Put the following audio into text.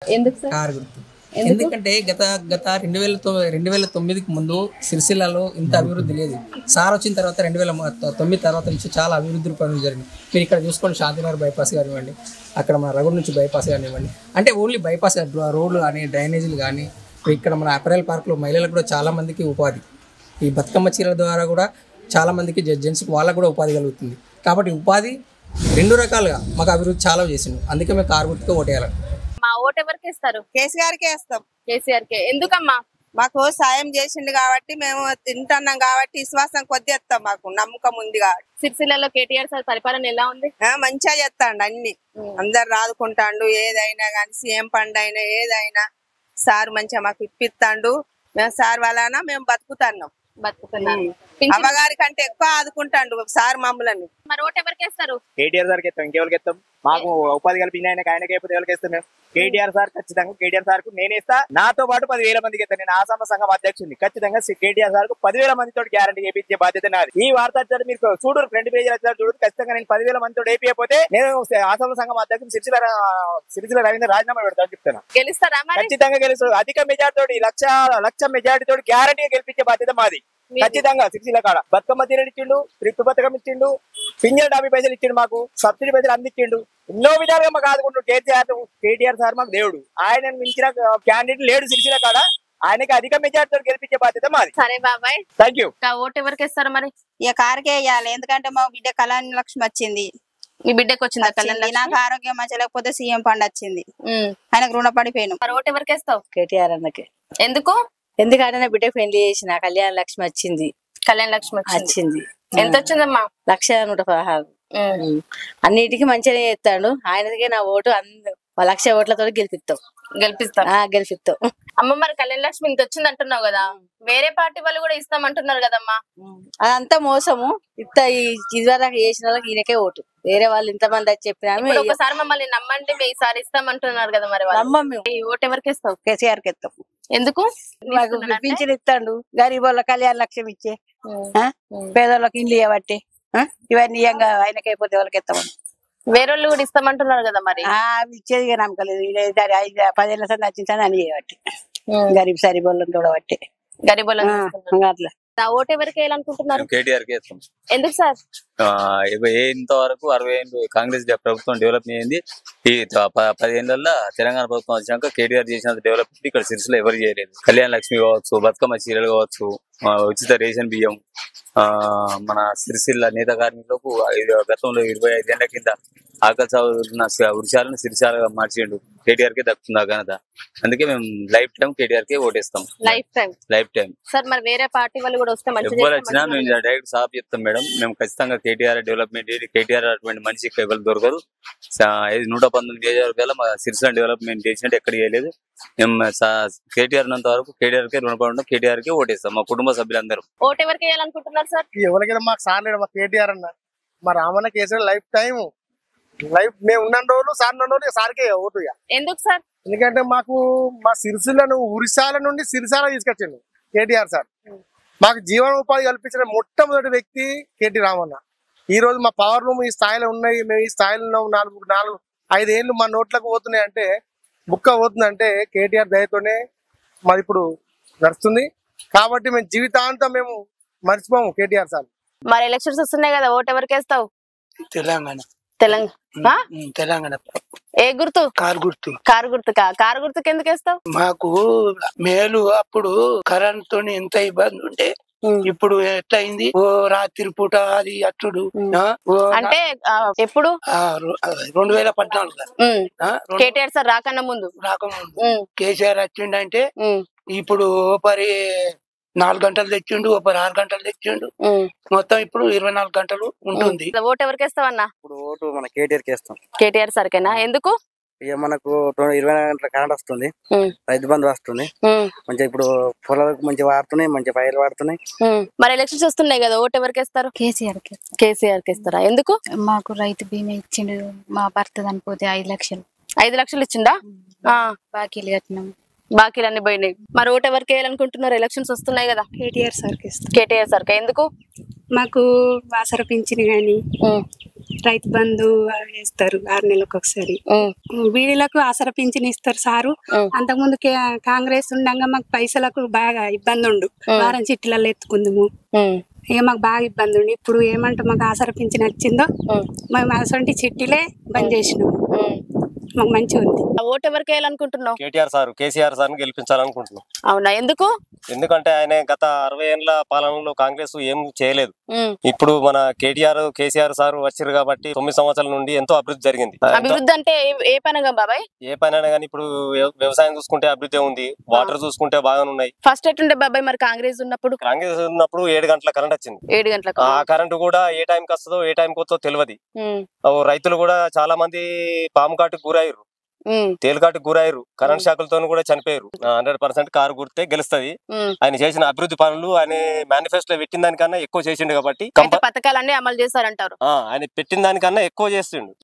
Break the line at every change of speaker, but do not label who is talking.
ఎందుకు sir
car గుర్తు ఎందుకంటే గత గత రెండు వేల తొమ్మిది రెండు వేల తొమ్మిదికి ముందు సిరిసిల్లలో ఇంత అభివృద్ధి లేదు సార్ వచ్చిన తర్వాత రెండు వేల మ- తొమ్మిది తర్వాత నుంచి చాలా అభివృద్ధి పనులు జరిగినాయి మీరు ఇక్కడ చూసుకోండి శాంతినగర్ బైపాస్ కానివ్వండి అక్కడ మన రఘుడు నుంచి బైపాస్ కానివ్వండి అంటే ఓన్లీ బైపాస్ రోడ్లు కానీ డ్రైనేజీలు కానీ ఇక్కడ మన అపరేల్ పార్క్లో మహిళలకు కూడా చాలా మందికి ఉపాధి ఈ బతుకమ్మ చీరల ద్వారా కూడా చాలా మందికి జె- జెంట్స్కి వాళ్ళకు కూడా ఉపాధి కలుగుతుంది కాబట్టి ఉపాధి రెండు రకాలుగా మాకు అభివృద్ధి చాలా చేసింది అందుకే మేము కారు గుర్తుగా ఓటేయాలి
మా ఓటు ఎవరికి ఇస్తారు
కేసీఆర్ కే వేస్తాం
కేసీఆర్ కే ఎందుకమ్మా
మాకు సాయం చేసిండు కాబట్టి మేము తింటున్నాం కాబట్టి విశ్వాసం కొద్ది ఇస్తాం మాకు నమ్మకం ఉంది కాబట్టి
సిరిసిల్లలో కేటీఆర్ సార్ పరిపాలన ఎలా ఉంది
ఆ, మంచిగా చేస్తాండు అన్ని అందరు రాదుకుంటాండు ఏదైనా కానీ సీఎం ఫండ్ అయినా ఏదైనా సార్ మంచిగా మాకు ఇప్పిస్తాండు మేము సార్ వలన మేము బతుకుతున్నాం
బతుకుతున్నారు
ఉమ్.
పింఛన్
అమ్మగారి కంటే ఎక్కువ ఆదుకుంటాండు సార్ మమ్మల్ని
మరి ఓటు ఎవరికి వేస్తారు
కేటీఆర్ సార్కి ఇస్తాం ఇంకెవరికి ఇస్తాం మాకు ఉపాధి కల్పించిన ఆయనకి ఆయనకి అయిపోతే ఎవరికి ఇస్తాం మేము కేటీఆర్ సార్ ఖచ్చితంగా కేటీఆర్ సార్ కు నేను ఇస్తా నాతో పాటు పదివేల మందికి ఇస్తాను నేను ఆసామ సంఘం అధ్యక్షుడిని ఖచ్చితంగా కేటీఆర్ సార్ కు పదివేల మందితో గ్యారంటీ చేయించే బాధ్యత నాది ఈ వార్త వచ్చారు మీరు చూడరు ఫ్రంట్ పేజీ వచ్చారు చూడరు ఖచ్చితంగా నేను పదివేల మందితో వేయకపోతే నేను ఆసామ సంఘం అధ్యక్షుడు సిరిసిల రా- సిరిసిల రవీంద్ర రాజీనామా పెడతాను చెప్తాను
గెలుస్తారా మరి
ఖచ్చితంగా గెలుస్తాడు అధిక మెజార్టీ తోటి లక్ష లక్ష మెజార్టీ తోటి గ్యారంటీగా గెలిపించే బాధ్యత మాది
మీది.
ఖచ్చితంగా సిరిసిల్ల కాడ బతుకమ్మ తీరని ఇచ్చిండు ట్రిప్ పథకం ఇచ్చిండు పింఛన్ డెబ్బై పైసలు ఇచ్చిండు మాకు సబ్సిడీ పైసలు అందించిండు ఎన్నో విధాలుగా మాకు ఆదుకుంటు కేసీఆర్ కేటీఆర్ సార్ మాకు దేవుడు ఆయన మించిన క్యాండిడేట్ లేడు సిరిసిల్ల కాడ ఆయనకి అధిక మెజార్టీ తోటి గెలిపించే బాధ్యత మాది
సరే బాబాయ్
థ్యాంక్ యూ
ఇంకా ఓటు ఎవరికి ఇస్తారు మరి
ఇక కారుకే వేయాలి ఎందుకంటే మా బిడ్డ కళ్యాణ లక్ష్మి వచ్చింది
మీ బిడ్డకి వచ్చిందా కళ్యాణ్
వచ్చింది. నాకు ఆరోగ్యం మంచిగా లేకపోతే సీఎం ఫండ్ వచ్చింది
ఉమ్.
ఆయనకు రుణపడిపోయాను
మరి ఓటు ఎవరికి వేస్తావు
కేటీఆర్ అన్నకి
ఎందుకు
ఎందుకంటే నా బిడ్డ పెళ్లి చేసిన కళ్యాణ లక్ష్మి వచ్చింది
కళ్యాణ్ లక్ష్మి వచ్చింది.
వచ్చింది
ఎంత వచ్చిందమ్మా
లక్ష నూట పదహారు
ఉమ్.
ఉమ్. అన్నిటికీ మంచిగానే చేస్తాడు ఆయనకే నా ఓటు అంద లక్ష ఓట్లతో గెలిపిస్తాం
గెలిపిస్తారు
ఆ గెలిపిస్తాం
అమ్మ మరి కళ్యాణ్ లక్ష్మి ఇంత వచ్చింది అంటున్నావు కదా వేరే పార్టీ వాళ్ళు కూడా ఇస్తామంటున్నారు కదమ్మా
అదంతా మోసము ఇంత ఈ- ఇదివరకు చేసిన వాళ్ళకి ఈయనకే ఓటు వేరే వాళ్ళు ఇంతమంది వచ్చి చెప్పినా
ఇప్పుడు ఒకసారి మమ్మల్ని నమ్మండి మీ ఈసారి ఇస్తామంటున్నారు కదా మరి వాళ్ళు.
నమ్మం మేము
ఈ ఓటు ఎవరికి ఇస్తావు
కేసీఆర్ కి ఇస్తాం
ఎందుకు
మాకు
ఇస్తున్నాడంటే?
పింఛన్ ఇస్తాడు గరీబ్ వాళ్ళ కళ్యాణ లక్ష్యం ఇచ్చే
ఉమ్.
ఆ? పేదోళ్ళకి ఇల్లు ఇవ్వబట్టి ఆ? ఇవన్నీ ఇయ్యంగా ఆయనకి అయిపోతే వాళ్ళకి ఇస్తాం
వేరే వాళ్ళు కూడా ఇస్తామంటున్నారు కదా మరి
ఆ, అవి ఇచ్చేది ఇక నమ్మకలేదు ఇది ఐదు ఐదు పదిహేను సంది వచ్చిందని అని చేయబట్టి గరీబ్ సరి బొల్లం చూడబట్టి
గరీబ్ వాళ్ళని ఇస్తున్నారు.
అట్లా
ఆ ఓటు ఎవరికి వేయాలనుకుంటున్నారు
కేటీఆర్ కి వేస్తాం
ఎందుకు సార్
ఆ, ఇవ- ఏ ఇంతవరకు అరవై ఏళ్ళు కాంగ్రెస్ డ- ప్రభుత్వం డెవలప్ అయింది ఈ త- ప- పదిహేనులలో తెలంగాణ ప్రభుత్వం వచ్చాక కేటీఆర్ చేసిన డెవలప్మెంట్ ఇక్కడ సిరిసిలో ఎవరు చేయలేదు కళ్యాణ లక్ష్మి కావచ్చు బతుకమ్మ చీరలు కావచ్చు ఆ, ఉచిత రేషన్ బియ్యం ఆ మన సిరిసిల్ల నేత కార్మికులకు ఐదు గతంలో ఇరవై ఐదేళ్ల కింద ఆకలి చదువుతున్న వృక్షాలను సిరిశాలుగా మార్చిండు కేటీఆర్ కే దక్కుతుంది ఆ ఘనత అందుకే మేము లైఫ్ టైం కేటీఆర్ కే ఓటేస్తాం
life time
life time
sir మరి వేరే పార్టీ వాళ్ళు కూడా వస్తే మంచిది
ఎవరు వచ్చినా మేము డైరెక్ట్ సాప్ చెప్తాం మేడం మేము ఖచ్చితంగా కేటీఆర్ డెవలప్మెంట్ ఇది కేటీఆర్ అటువంటి మనిషి ఎవరు దొరకరు సా- ఇది నూట పంతొమ్మిది నియోజకవర్గాల మా సిరిసిల్ల డెవలప్మెంట్ చేసినట్టు ఎక్కడ చేయలేదు మేము కేటీఆర్ ఉన్నంత వరకు కేటీఆర్ కే రుణపడి ఉంటాం కేటీఆర్ కే ఓటేస్తాం మా కుటుంబ సభ్యులందరూ
ఓటు ఎవరికి వేయాలనుకుంటున్నారు సార్
ఎవరికైనా మాకు సార్ లేడు మా కేటీఆర్ అన్న మా Ramanna KCR life time life మేము ఉన్న రోజులు సార్ ఉన్న రోజులు సార్కే ఓటు ఇక
ఎందుకు సార్
ఎందుకంటే మాకు మా సిరిసిల్లను ఉరిసాల నుండి సిరిసాల తీసుకొచ్చిండు కేటీఆర్ సార్ మాకు జీవనోపాధి కల్పించిన మొట్టమొదటి వ్యక్తి కేటీ రామన్న ఈ రోజు మా పవర్ రూమ్ ఈ స్థాయిలో ఉన్నాయి మేము ఈ స్థాయిలో ఉన్నాం. నాలుగు నాలుగు ఐదేళ్లు మా నోట్లకు పోతున్నాయి అంటే బుక్క పోతుందంటే కేటీఆర్ దయతోనే మాది ఇప్పుడు నడుస్తుంది కాబట్టి మేము జీవితాంతం మేము మర్చిపోము కేటీఆర్ సార్
మరి ఎలక్షన్స్ వస్తున్నాయి కదా ఓటు ఎవరికి వేస్తావు
తెలంగాణ
తెలంగాణ
ఉమ్, తెలంగాణ
ఏ గుర్తు
కారు గుర్తు
కారు గుర్తుకా కారు గుర్తుకి ఎందుకు వేస్తావు
మాకు మేలు అప్పుడు కరెంట్ తోని ఎంత ఇబ్బంది ఉండే ఇప్పుడు ఎట్లా అయింది ఓ రాత్రి పూట అది అట్టుడు ఆ, ఓ
అంటే ఆ, ఎప్పుడు
ఆ, రొ- ఆ, రెండు వేల పద్నాలుగు
ఉమ్.
ఆ, రెండు-
కేటీఆర్ సార్ రాకన్నా ముందు
రాకముందు
ఉమ్,
కేసీఆర్ వచ్చిండంటే
ఉమ్,
ఇప్పుడు ఓ పరి నాలుగు గంటలు తెచ్చిండు ఓ పరి ఆరు గంటలు తెచ్చిండు
ఉమ్.
మొత్తం ఇప్పుడు ఇరవై నాలుగు గంటలు ఉంటుంది
ఓటు ఎవరికి వేస్తావన్నా
ఇప్పుడు ఓటు మన కేటీఆర్ కి వేస్తాం
కేటీఆర్ సార్కేనా ఎందుకు
ఇక మనకు ట్వ- ఇరవై నాలుగు గంటల కరెంట్ వస్తుంది
ఉమ్,
రైతు బంధు వస్తుంది
ఉమ్,
మంచిగా ఇప్పుడు పొలాలకు మంచిగా వాడుతున్నాయి మంచిగా పైరు వాడుతున్నాయి
ఉమ్. మరి ఎలక్షన్స్ వస్తున్నాయి కదా ఓటు ఎవరికి వేస్తారు
కేసీఆర్ కి
కేసీఆర్ కి ఇస్తారా ఎందుకు
మాకు రైతు బీమా ఇచ్చిండు మా భర్త చనిపోతే ఐదు లక్షలు
ఐదు లక్షలు ఇచ్చిందా ఆ,
బాకీలు కట్టినాం
బాకీలు అన్ని పోయినాయి మరి ఓటు ఎవరికి వేయాలనుకుంటున్నారు ఎలక్షన్స్ వస్తున్నాయి కదా
కేటీఆర్ సార్ కి ఇస్తాం
కేటీఆర్ సార్ ఎందుకు
మాకు వాసర పింఛన్ గాని రైతు బంధు అవి వేస్తారు ఆరు నెలలకు ఒకసారి వీళ్ళకు ఆసర పింఛన్ ఇస్తారు సారు అంతకుముందు కే- కాంగ్రెస్ ఉండగా మాకు పైసలకు బాగా ఇబ్బంది ఉండు వారం చిట్లలో ఎత్తుకుందాము ఇక మాకు బాగా ఇబ్బంది ఉండి ఇప్పుడు ఏమంటే మాకు ఆసర పింఛన్ వచ్చిందో మేము అసలు చిట్టిలే బంద్ చేసినాము మాకు మంచిగా ఉంది
ఆ ఓటు ఎవరికి వేయాలనుకుంటున్నావు
కేటీఆర్ సార్ కేసీఆర్ సార్ గెలిపించాలనుకుంటున్నాం
అవునా ఎందుకు
ఎందుకంటే ఆయన గత అరవై ఏళ్ళ పాలనలో కాంగ్రెస్ ఏం చేయలేదు ఇప్పుడు మన కేటీఆర్ కేసీఆర్ సార్ వచ్చారు కాబట్టి తొమ్మిది సంవత్సరాల నుండి ఎంతో అభివృద్ధి జరిగింది
అభివృద్ధి అంటే ఏ- ఏ పనగా బాబాయ్
ఏ పని అయినా కానీ ఇప్పుడు వ్య- వ్యవసాయం చూసుకుంటే అభివృద్ధి ఉంది వాటర్ చూసుకుంటే బాగానే ఉన్నాయి
ఫస్ట్ ఎట్లుండే బాబాయ్ మరి కాంగ్రెస్ ఉన్నప్పుడు
కాంగ్రెస్ ఉన్నప్పుడు ఏడు గంటల కరెంట్ వచ్చింది
ఏడు గంటలకు
ఆ కరెంట్ కూడా ఏ టైంకి వస్తుందో ఏ టైంకి వస్తుందో తెలియదు
ఉమ్,
ఓ రైతులు కూడా చాలా మంది పాము కాటుకు గురయ్యారు
ఉమ్,
తేలికాటు గురయ్యారు కరెంట్ షాకులతో కూడా చనిపోయారు హండ్రెడ్ పర్సెంట్ కారు గుర్తే గెలుస్తది
ఉమ్.
ఆయన చేసిన అభివృద్ధి పనులు ఆయన మేనిఫెస్టో పెట్టిన దానికన్నా ఎక్కువ చేసిండు కాబట్టి
అయితే పథకాలన్నీ అమలు చేశారంటారు
ఆ, ఆయన పెట్టిన దానికన్నా ఎక్కువ చేస్తుండు